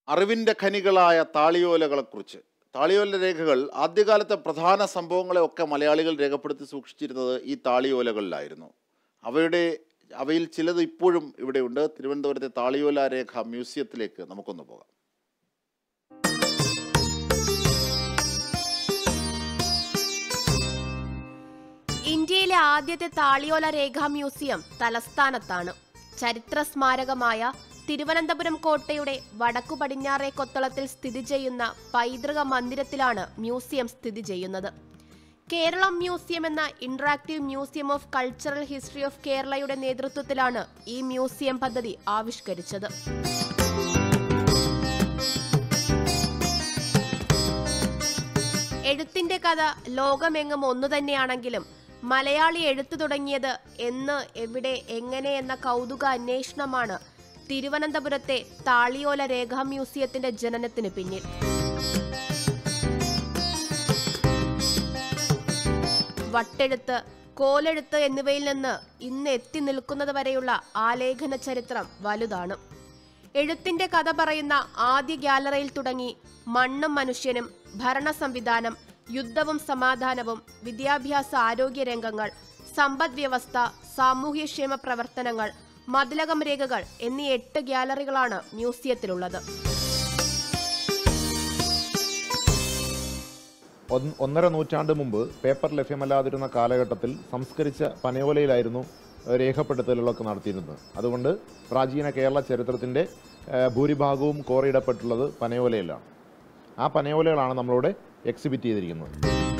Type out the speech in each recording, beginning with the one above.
അറിവിൻ്റെ ഖനികളായ താളിയോലകളെക്കുറിച്ച് താളിയോല രേഖകൾ ആദ്യകാലത്തെ പ്രധാന സംഭവങ്ങളെയൊക്കെ മലയാളികൾ രേഖപ്പെടുത്തി സൂക്ഷിച്ചിരുന്നത് ഈ താളിയോലകളിലായിരുന്നു അവയുടെ അവയിൽ ചിലത് ഇപ്പോഴും ഇവിടെയുണ്ട് തിരുവനന്തപുരത്തെ താളിയോല രേഖ മ്യൂസിയത്തിലേക്ക് നമുക്കൊന്ന് പോകാം ഇന്ത്യയിലെ ആദ്യത്തെ താളിയോല രേഖാ മ്യൂസിയം തലസ്ഥാനത്താണ് ചരിത്ര സ്മാരകമായ തിരുവനന്തപുരം കോട്ടയുടെ വടക്കു പടിഞ്ഞാറേ കൊത്തളത്തിൽ സ്ഥിതി ചെയ്യുന്ന പൈതൃക മന്ദിരത്തിലാണ് മ്യൂസിയം സ്ഥിതി ചെയ്യുന്നത് കേരളം മ്യൂസിയം എന്ന interactive museum of cultural history of കേരളയുടെ നേതൃത്വത്തിലാണ് ഈ മ്യൂസിയം പദ്ധതി ആവിഷ്കരിച്ചത് എഴുത്തിന്റെ കഥ ലോകമെങ്ങും ഒന്നു തന്നെയാണെങ്കിലും മലയാളി എഴുത്തു തുടങ്ങിയത് എന്ന് എവിടെ എങ്ങനെ എന്ന കൗതുക അന്വേഷണമാണ് തിരുവനന്തപുരത്തെ താളിയോല രേഖാ മ്യൂസിയത്തിന്റെ ജനനത്തിന് പിന്നിൽ വട്ടെഴുത്ത് കോലെഴുത്ത് എന്നിവയിൽ നിന്ന് ഇന്ന് എത്തി നിൽക്കുന്നത് വരെയുള്ള ആലേഖന ചരിത്രം വലുതാണ് എഴുത്തിന്റെ കഥ പറയുന്ന ആദ്യ ഗ്യാലറിയിൽ തുടങ്ങി മണ്ണും മനുഷ്യനും ഭരണ സംവിധാനം യുദ്ധവും സമാധാനവും വിദ്യാഭ്യാസ ആരോഗ്യ രംഗങ്ങൾ സമ്പദ് വ്യവസ്ഥ സാമൂഹ്യക്ഷേമ പ്രവർത്തനങ്ങൾ മതിലകം രേഖകൾ എന്നീ എട്ട് ഗ്യാലറികളാണ് മ്യൂസിയത്തിലുള്ളത് ഒന്ന് ഒന്നര നൂറ്റാണ്ട് മുമ്പ് പേപ്പർ ലഭ്യമല്ലാതിരുന്ന കാലഘട്ടത്തിൽ സംസ്കരിച്ച പനയോലയിലായിരുന്നു ഏഹ്, രേഖപ്പെടുത്തലുകളൊക്കെ നടത്തിയിരുന്നത് അതുകൊണ്ട് പ്രാചീന കേരള ചരിത്രത്തിൻ്റെ ഏഹ്, ഭൂരിഭാഗവും കോറിയിടപ്പെട്ടുള്ളത് പനയോലയിലാണ് ആ പനയോലകളാണ് നമ്മളിവിടെ എക്സിബിറ്റ് ചെയ്തിരിക്കുന്നത്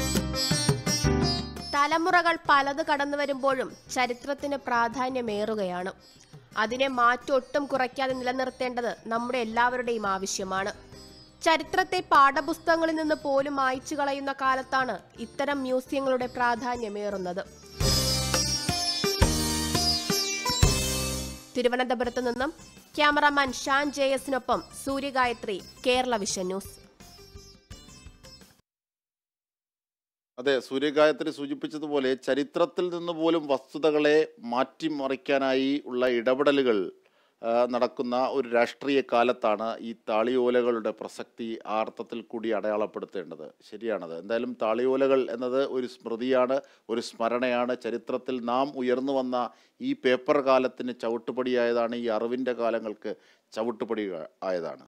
തലമുറകൾ പലത് കടന്നു വരുമ്പോഴും ചരിത്രത്തിന് പ്രാധാന്യമേറുകയാണ് അതിനെ മാറ്റൊട്ടും കുറയ്ക്കാതെ നിലനിർത്തേണ്ടത് നമ്മുടെ എല്ലാവരുടെയും ആവശ്യമാണ് ചരിത്രത്തെ പാഠപുസ്തകങ്ങളിൽ നിന്ന് പോലും മായ്ച്ചു കളയുന്ന കാലത്താണ് ഇത്തരം മ്യൂസിയങ്ങളുടെ പ്രാധാന്യമേറുന്നത് തിരുവനന്തപുരത്ത് നിന്നും ക്യാമറാമാൻ ഷാൻ ജെ എസിനൊപ്പം സൂര്യഗായത്രി കേരള വിഷൻ ന്യൂസ് അതെ സൂര്യഗായത്രി സൂചിപ്പിച്ചതുപോലെ ചരിത്രത്തിൽ നിന്ന് പോലും വസ്തുതകളെ മാറ്റിമറിക്കാനായി ഉള്ള ഇടപെടലുകൾ ആ, നടക്കുന്ന ഒരു രാഷ്ട്രീയ കാലത്താണ് ഈ താളിയോലകളുടെ പ്രസക്തി ആ അർത്ഥത്തിൽ കൂടി അടയാളപ്പെടുത്തേണ്ടത് ശരിയാണത് എന്തായാലും താളിയോലകൾ എന്നത് ഒരു സ്മൃതിയാണ് ഒരു സ്മരണയാണ് ചരിത്രത്തിൽ നാം ഉയർന്നു വന്ന ഈ പേപ്പർ കാലത്തിന് ചവിട്ടുപടിയായതാണ് ഈ അറിവിൻ്റെ കാലങ്ങൾക്ക് ചവിട്ടുപടി ആയതാണ്